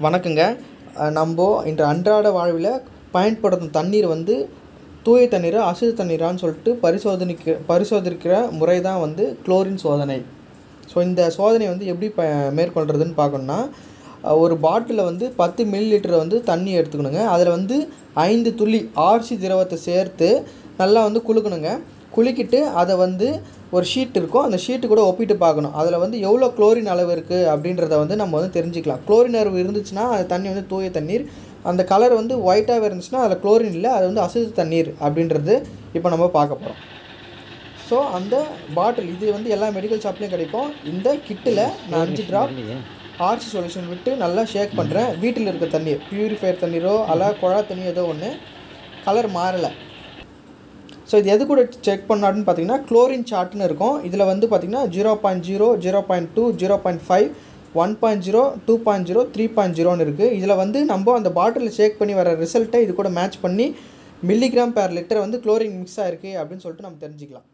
வணக்கங்க அஹ் நம்ம இன்று அன்றாட வாழ்வில் பயன்படுத்தும் தண்ணீர் வந்து தூய தண்ணீரா அசுத்த தண்ணீரான்னு சொல்லிட்டு பரிசோதனைக்கு பரிசோதிக்கிற முறை தான் வந்து குளோரின் சோதனை ஸோ இந்த சோதனை வந்து எப்படி ப மேற்கொள்கிறதுன்னு பார்க்கணுன்னா அஹ் ஒரு பாட்டிலில் வந்து பத்து மில்லி லிட்டர் வந்து தண்ணி எடுத்துக்கணுங்க அதில் வந்து ஐந்து துளி ஆர்சி திரவத்தை சேர்த்து நல்லா வந்து குலுக்கணுங்க குலுக்கிட்டு அதை வந்து ஒரு ஷீட் இருக்கும் அந்த ஷீட்டு கூட ஒப்பிட்டு பார்க்கணும் அதில் வந்து எவ்வளோ குளோரின் அளவு இருக்குது அப்படின்றத வந்து நம்ம வந்து தெரிஞ்சுக்கலாம் குளோரின் அளவு இருந்துச்சுன்னா அது தண்ணி வந்து தூய தண்ணீர் அந்த கலர் வந்து ஒயிட்டாக இருந்துச்சுன்னா அதில் குளோரின் இல்லை அது வந்து அசுத்த தண்ணீர் அப்படின்றது இப்போ நம்ம பார்க்க போகிறோம் ஸோ அந்த பாட்டில் இது வந்து எல்லா மெடிக்கல் ஷாப்லேயும் கிடைக்கும் இந்த கிட்டில் நான் அஞ்சு ட்ராப் ஆர்சி சொல்யூஷன் விட்டு நல்லா ஷேக் பண்ணுறேன் வீட்டில் இருக்க தண்ணீர் பியூரிஃபையர் தண்ணீரோ அல்ல குழா தண்ணி ஏதோ ஒன்று கலர் மாறலை ஸோ இது எது கூட செக் பண்ணாடுன்னு பார்த்தீங்கன்னா குளோரின் சார்ட்னு இருக்கும் இதில் வந்து பார்த்தீங்கன்னா zero point zero zero point two zero point five one point zero two point zero three point ஜீரோன்னு இருக்குது இதில் வந்து நம்ம அந்த பாட்டிலில் ஷேக் பண்ணி வர ரிசல்ட்டை இது கூட மேட்ச் பண்ணி மில்லிகிராம் பேர் லிட்டர் வந்து குளோரின் மிக்ஸ் ஆயிருக்கு அப்படின்னு சொல்லிட்டு நம்ம தெரிஞ்சுக்கலாம்